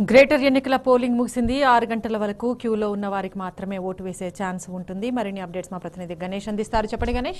greater ఎన్నికల polling ముగిసింది ఆరు గంటల వరకు క్యూలో ఉన్న వారికి మాత్రమే ఓటు వేసే ఛాన్స్ ఉంటుంది మరిన్ని అప్డేట్స్ మా ప్రతినిధి గణేష్ అందిస్తారు చెప్పండి గణేష్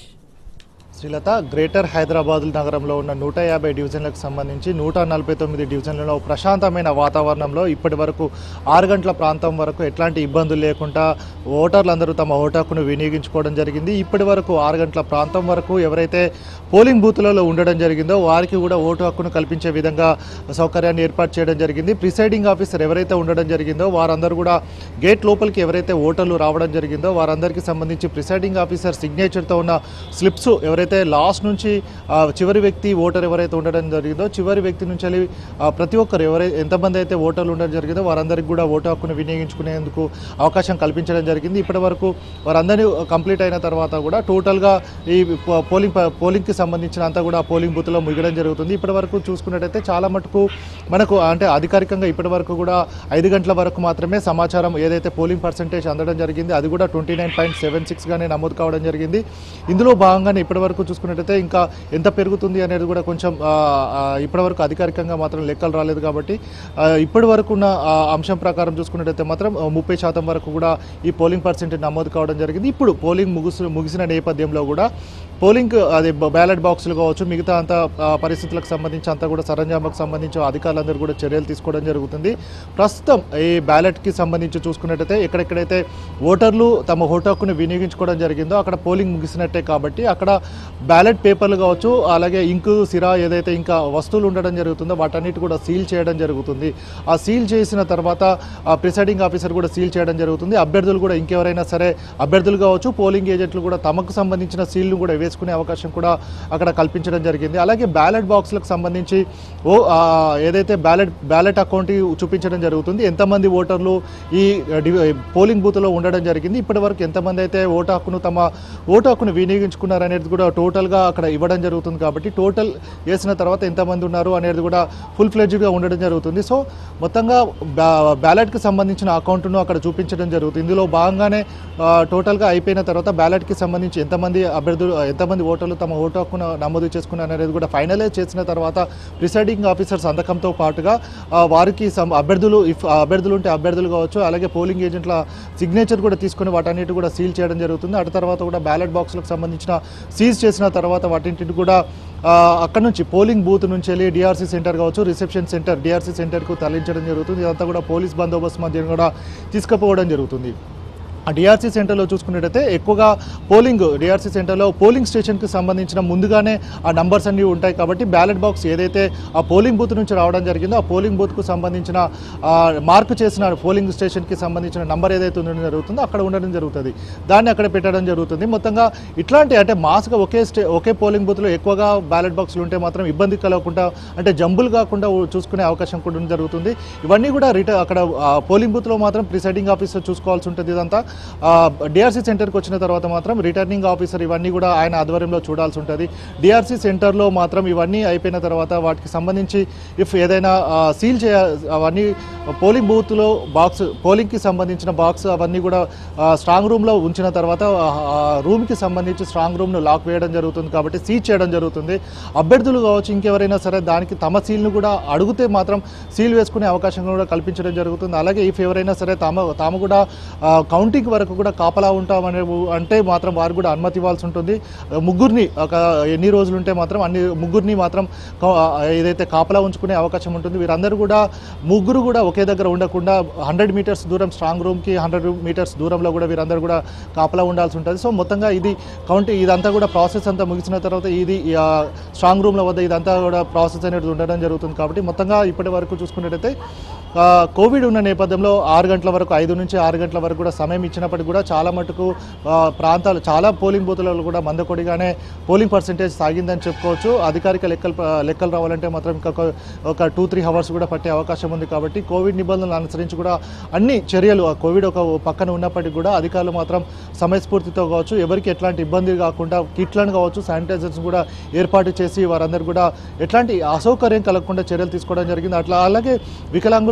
శ్రీలత గ్రేటర్ హైదరాబాద్ నగరంలో ఉన్న నూట యాభై డివిజన్లకు సంబంధించి నూట నలభై తొమ్మిది డివిజన్లలో ప్రశాంతమైన వాతావరణంలో ఇప్పటి వరకు ఆరు గంటల ప్రాంతం వరకు ఎట్లాంటి ఇబ్బందులు లేకుండా ఓటర్లందరూ తమ ఓటు హక్కును వినియోగించుకోవడం జరిగింది ఇప్పటి వరకు ఆరు గంటల ప్రాంతం వరకు ఎవరైతే పోలింగ్ బూత్లలో ఉండడం జరిగిందో వారికి కూడా ఓటు హక్కును కల్పించే విధంగా సౌకర్యాన్ని ఏర్పాటు చేయడం జరిగింది ప్రిసైడింగ్ ఆఫీసర్ ఎవరైతే ఉండడం జరిగిందో వారందరూ కూడా గేట్ లోపలికి ఎవరైతే ఓటర్లు రావడం జరిగిందో వారందరికీ సంబంధించి ప్రిసైడింగ్ ఆఫీసర్ సిగ్నేచర్తో ఉన్న స్లిప్స్ ఎవరైతే లాస్ట్ నుంచి ఆ, చివరి వ్యక్తి ఓటర్ ఎవరైతే ఉండడం జరిగిందో చివరి వ్యక్తి నుంచి వెళ్ళి, ఆ, ప్రతి ఒక్కరు ఎవరైతే ఎంతమంది అయితే ఓటర్లు ఉండడం జరిగిందో వారందరికీ కూడా ఓటు హక్కును వినియోగించుకునేందుకు అవకాశం కల్పించడం జరిగింది ఇప్పటి వరకు వారందరినీ కంప్లీట్ అయిన తర్వాత కూడా టోటల్గా ఈ పో- పోలింగ్ ప- పోలింగ్కి సంబంధించిన అంతా కూడా పోలింగ్ బూత్లో ముగియడం జరుగుతుంది ఇప్పటి వరకు చూసుకున్నట్టయితే చాలా మటుకు మనకు అంటే అధికారికంగా ఇప్పటి వరకు కూడా ఐదు గంటల వరకు మాత్రమే సమాచారం ఏదైతే పోలింగ్ పర్సంటేజ్ అందడం జరిగింది అది కూడా ట్వంటీ నైన్ పాయింట్ సెవెన్ సిక్స్గానే నమోదు కావడం జరిగింది ఇందులో భాగంగానే ఇప్పటి వరకు చూసుకున్నట్టయితే ఇంకా ఎంత పెరుగుతుంది అనేది కూడా కొంచెం ఆ, ఆ, ఇప్పటి వరకు అధికారికంగా మాత్రం లెక్కలు రాలేదు కాబట్టి ఆ, ఇప్పటి వరకు ఉన్న ఆ, అంశం ప్రకారం చూసుకున్నట్టయితే మాత్రం ఆ, ముప్పై శాతం వరకు కూడా ఈ పోలింగ్ పర్సెంటేజ్ నమోదు కావడం జరిగింది ఇప్పుడు పోలింగ్ ముగిసి ముగిసిన నేపథ్యంలో కూడా పోలింగ్ అది బ్యాలెట్ బాక్సులు కావచ్చు మిగతా అంత ఆ, పరిస్థితులకు సంబంధించి అంతా కూడా సరంజామాకు సంబంధించి అధికారులందరూ కూడా చర్యలు తీసుకోవడం జరుగుతుంది ప్రస్తుతం ఈ బ్యాలెట్కి సంబంధించి చూసుకున్నట్టయితే ఎక్కడెక్కడైతే ఓటర్లు తమ ఓటు హక్కును వినియోగించుకోవడం జరిగిందో అక్కడ పోలింగ్ ముగిసినట్టే కాబట్టి అక్కడ బ్యాలెట్ పేపర్లు కావచ్చు అలాగే ఇంకు సిరా ఏదైతే ఇంకా వస్తువులు ఉండడం జరుగుతుందో వాటన్నిటి కూడా సీల్ చేయడం జరుగుతుంది ఆ సీల్ చేసిన తర్వాత ఆ ప్రిసైడింగ్ ఆఫీసర్ కూడా సీల్ చేయడం జరుగుతుంది అభ్యర్థులు కూడా ఇంకెవరైనా సరే అభ్యర్థులు కావచ్చు పోలింగ్ ఏజెంట్లు కూడా తమకు సంబంధించిన సీల్ను కూడా వేసుకునే అవకాశం కూడా అక్కడ కల్పించడం జరిగింది అలాగే బ్యాలెట్ బాక్స్లకు సంబంధించి ఓ ఆ, ఏదైతే బ్యాలెట్ బ్యాలెట్ అకౌంట్ చూపించడం జరుగుతుంది ఎంతమంది ఓటర్లు ఈ డి- పోలింగ్ బూత్లో ఉండడం జరిగింది ఇప్పటి వరకు ఎంతమంది అయితే ఓటు హక్కును తమ ఓటు హక్కును వినియోగించుకున్నారు అనేది కూడా టోటల్గా అక్కడ ఇవ్వడం జరుగుతుంది కాబట్టి టోటల్ వేసిన తర్వాత ఎంతమంది ఉన్నారు అనేది కూడా ఫుల్ ఫ్లెడ్జ్డ్గా ఉండడం జరుగుతుంది సో మొత్తంగా బ్యా బ్యాలెట్కి సంబంధించిన అకౌంట్ను అక్కడ చూపించడం జరుగుతుంది ఇందులో భాగంగానే ఆ, టోటల్గా అయిపోయిన తర్వాత బ్యాలెట్కి సంబంధించి ఎంతమంది అభ్యర్థులు ఎంతమంది ఓటర్లు తమ ఓటు హక్కును నమోదు చేసుకున్నారు అనేది కూడా ఫైనలైజ్ చేసిన తర్వాత ప్రిసైడింగ్ ఆఫీసర్ సంతకంతో పాటుగా ఆ, వారికి సం- అభ్యర్థులు ఇఫ్ ఆ అభ్యర్థులు ఉంటే అభ్యర్థులు కావచ్చు అలాగే పోలింగ్ ఏజెంట్ల సిగ్నేచర్ కూడా తీసుకొని వాటన్నిటి కూడా సీల్ చేయడం జరుగుతుంది అటు తర్వాత కూడా బ్యాలెట్ బాక్స్లకు సంబంధించిన సీజ్ చేసిన తర్వాత వాటింటిని కూడా ఆ, అక్కడ నుంచి పోలింగ్ బూత్ నుంచి వెళ్ళి డిఆర్సీ సెంటర్ కావచ్చు రిసెప్షన్ సెంటర్ డిఆర్సీ సెంటర్కు తరలించడం జరుగుతుంది ఇదంతా కూడా పోలీస్ బందోబస్తు మధ్య కూడా తీసుకుపోవడం జరుగుతుంది ఆ డిఆర్సీ సెంటర్లో చూసుకున్నట్టయితే ఎక్కువగా పోలింగ్ డిఆర్సీ సెంటర్లో పోలింగ్ స్టేషన్కి సంబంధించిన ముందుగానే ఆ నంబర్స్ అన్నీ ఉంటాయి కాబట్టి బ్యాలెట్ బాక్స్ ఏదైతే ఆ పోలింగ్ బూత్ నుంచి రావడం జరిగిందో ఆ పోలింగ్ బూత్కు సంబంధించిన ఆ, మార్క్ చేసిన పోలింగ్ స్టేషన్కి సంబంధించిన నంబర్ ఏదైతే ఉండడం జరుగుతుందో అక్కడ ఉండడం జరుగుతుంది దాన్ని అక్కడ పెట్టడం జరుగుతుంది మొత్తంగా ఇట్లాంటి అంటే మాస్గా ఒకే స్టే ఒకే పోలింగ్ బూత్లో ఎక్కువగా బ్యాలెట్ బాక్సులు ఉంటే మాత్రం ఇబ్బంది కలగకుండా అంటే జంబులు కాకుండా చూసుకునే అవకాశం కూడా జరుగుతుంది ఇవన్నీ కూడా రిట అక్కడ ఆ, పోలింగ్ బూత్లో మాత్రం ప్రిసైడింగ్ ఆఫీసర్ చూసుకోవాల్సి ఉంటుంది ఇదంతా డిఆర్సీ సెంటర్కి వచ్చిన తర్వాత మాత్రం రిటర్నింగ్ ఆఫీసర్ ఇవన్నీ కూడా ఆయన ఆధ్వర్యంలో చూడాల్సి ఉంటుంది డిఆర్సీ సెంటర్లో మాత్రం ఇవన్నీ అయిపోయిన తర్వాత వాటికి సంబంధించి ఇఫ్ ఏదైనా సీల్ చేయ అవన్నీ పోలింగ్ బూత్లో బాక్స్ పోలింగ్కి సంబంధించిన బాక్స్ అవన్నీ కూడా స్ట్రాంగ్ రూమ్లో ఉంచిన తర్వాత ఆ రూమ్కి సంబంధించి స్ట్రాంగ్ రూమ్ను లాక్ వేయడం జరుగుతుంది కాబట్టి సీజ్ చేయడం జరుగుతుంది అభ్యర్థులు కావచ్చు ఇంకెవరైనా సరే దానికి తమ సీల్ను కూడా అడిగితే మాత్రం సీల్ వేసుకునే అవకాశం కూడా కల్పించడం జరుగుతుంది అలాగే ఇఫ్ ఎవరైనా సరే తాము తాము కూడా ఆ, కౌంటింగ్ వరకు కూడా కాపలా ఉంటామనే అంటే మాత్రం వారు కూడా అనుమతి ఇవ్వాల్సి ఉంటుంది ముగ్గురిని ఒక ఎన్ని రోజులు ఉంటే మాత్రం అన్ని ముగ్గురిని మాత్రం కా- ఏదైతే కాపలా ఉంచుకునే అవకాశం ఉంటుంది వీరందరూ కూడా ముగ్గురు కూడా ఒకే దగ్గర ఉండకుండా హండ్రెడ్ మీటర్స్ దూరం స్ట్రాంగ్ రూమ్కి హండ్రెడ్ మీటర్స్ దూరంలో కూడా వీరందరూ కూడా కాపలా ఉండాల్సి ఉంటుంది సో మొత్తంగా ఇది కౌంటింగ్ ఇదంతా కూడా ప్రాసెస్ అంతా ముగిసిన తర్వాత ఇది ఆ, స్ట్రాంగ్ రూమ్ల వద్ద ఇదంతా కూడా ప్రాసెస్ అనేది ఉండడం జరుగుతుంది కాబట్టి మొత్తంగా ఇప్పటి వరకు చూసుకున్నట్టయితే ఆ, కోవిడ్ ఉన్న నేపథ్యంలో ఆరు గంటల వరకు ఐదు నుంచి ఆరు గంటల వరకు కూడా సమయం ఇచ్చినప్పటికీ కూడా చాలా మటుకు ఆ, ప్రాంతాలు చాలా పోలింగ్ బూతులలో కూడా మందకొడిగానే పోలింగ్ పర్సెంటేజ్ సాగిందని చెప్పుకోవచ్చు అధికారిక లెక్కలు లెక్కలు రావాలంటే మాత్రం ఇంకా ఒక- ఒక టూ త్రీ అవర్స్ కూడా పట్టే అవకాశం ఉంది కాబట్టి కోవిడ్ నిబంధనలు అనుసరించి కూడా అన్ని చర్యలు ఆ కోవిడ్ ఒక పక్కన ఉన్నప్పటికీ కూడా అధికారులు మాత్రం సమయస్ఫూర్తితో కావచ్చు ఎవరికి ఎట్లాంటి ఇబ్బంది కాకుండా కిట్లను కావచ్చు శానిటైజర్స్ కూడా ఏర్పాటు చేసి వారందరూ కూడా ఎట్లాంటి అసౌకర్యం కలగకుండా చర్యలు తీసుకోవడం జరిగింది అట్లా అలాగే వికలాంగులు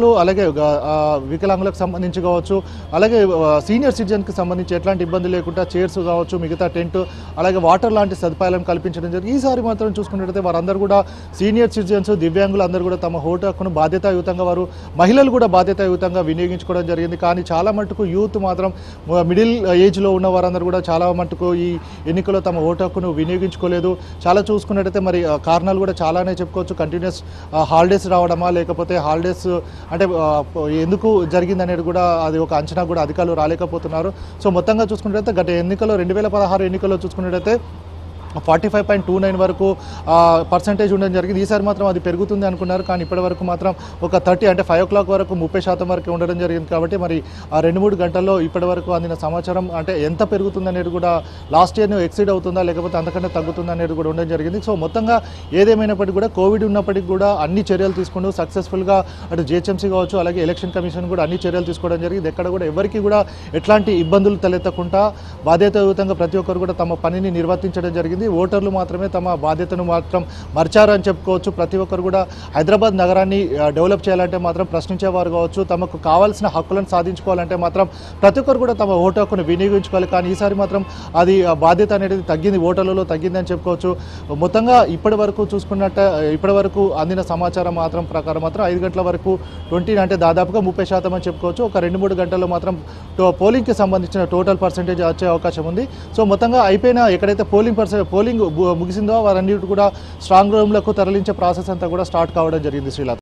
దివ్యాంగులు అలాగే గ- ఆ, వికలాంగులకు సంబంధించి కావచ్చు అలాగే ఆ, సీనియర్ సిటిజన్కి సంబంధించి ఎట్లాంటి ఇబ్బంది లేకుండా చైర్స్ కావచ్చు మిగతా టెంట్ అలాగే వాటర్ లాంటి సదుపాయాలను కల్పించడం జరిగింది ఈసారి మాత్రం చూసుకున్నట్టయితే వారందరూ కూడా సీనియర్ సిటిజన్స్ దివ్యాంగులు అందరూ కూడా తమ ఓటు హక్కును బాధ్యతాయుతంగా వారు మహిళలు కూడా బాధ్యతాయుతంగా వినియోగించుకోవడం జరిగింది కానీ చాలా మటుకు యూత్ మాత్రం మ- మిడిల్ ఏజ్లో ఉన్న వారందరూ కూడా చాలా మటుకు ఈ ఎన్నికల్లో తమ ఓటు హక్కును వినియోగించుకోలేదు చాలా చూసుకున్నట్టయితే మరి ఆ, కారణాలు కూడా చాలానే చెప్పుకోవచ్చు కంటిన్యూస్ హాలిడేస్ రావడమా లేకపోతే హాలిడేస్ అంటే ఆ, ఎందుకు జరిగింది అనేది కూడా అది ఒక అంచనా కూడా అధికారులు రాలేకపోతున్నారు సో మొత్తంగా చూసుకున్నట్టయితే గత ఎన్నికల్లో రెండు వేల పదహారు ఎన్నికల్లో చూసుకున్నట్టయితే forty five point two nine వరకు పర్సంటేజ్ ఉండడం జరిగింది ఈసారి మాత్రం అది పెరుగుతుంది అనుకున్నారు కానీ ఇప్పటి వరకు మాత్రం ఒక థర్టీ అంటే ఫైవ్ ఓ క్లాక్ వరకు ముప్పై శాతం వరకు ఉండడం జరిగింది కాబట్టి మరి ఆ రెండు మూడు గంటల్లో ఇప్పటి వరకు అందిన సమాచారం అంటే ఎంత పెరుగుతుంది అనేది కూడా లాస్ట్ ఇయర్ ఎక్సీడ్ అవుతుందా లేకపోతే అంతకంటే తగ్గుతుందా అనేది కూడా ఉండడం జరిగింది సో మొత్తంగా ఏదేమైనప్పటికీ కూడా కోవిడ్ ఉన్నప్పటికీ కూడా అన్ని చర్యలు తీసుకుంటూ సక్సెస్ఫుల్గా అటు జిహెచ్ఎంసీ కావచ్చు అలాగే ఎలక్షన్ కమిషన్ కూడా అన్ని చర్యలు తీసుకోవడం జరిగింది ఎక్కడ కూడా ఎవరికి కూడా ఎట్లాంటి ఇబ్బందులు తలెత్తకుండా బాధ్యతాయుతంగా ప్రతి ఒక్కరు కూడా తమ పనిని నిర్వర్తించడం జరిగింది ఓటర్లు మాత్రమే తమ బాధ్యతను మాత్రం మర్చారు అని చెప్పుకోవచ్చు ప్రతి ఒక్కరు కూడా హైదరాబాద్ నగరాన్ని ఆ, డెవలప్ చేయాలంటే మాత్రం ప్రశ్నించేవారు కావచ్చు తమకు కావాల్సిన హక్కులను సాధించుకోవాలంటే మాత్రం ప్రతి ఒక్కరు కూడా తమ ఓటు హక్కును వినియోగించుకోవాలి కానీ ఈసారి మాత్రం అది ఆ బాధ్యత అనేది తగ్గింది ఓటర్లలో తగ్గింది అని చెప్పుకోవచ్చు మొత్తంగా ఇప్పటి వరకు చూసుకున్నట్ట ఇప్పటి వరకు అందిన సమాచారం మాత్రం ప్రకారం మాత్రం ఐదు గంటల వరకు ట్వంటీ అంటే దాదాపుగా ముప్పై శాతం అని చెప్పుకోవచ్చు ఒక రెండు మూడు గంటల్లో మాత్రం టో- పోలింగ్కి సంబంధించిన టోటల్ పర్సెంటేజ్ వచ్చే అవకాశం ఉంది సో మొత్తంగా అయిపోయిన ఎక్కడైతే పోలింగ్ పర్సెంట్ పోలింగ్ ము- ముగిసిందో వారన్నిటి కూడా స్ట్రాంగ్ రూమ్లకు తరలించే ప్రాసెస్ అంతా కూడా స్టార్ట్ కావడం జరిగింది శ్రీలత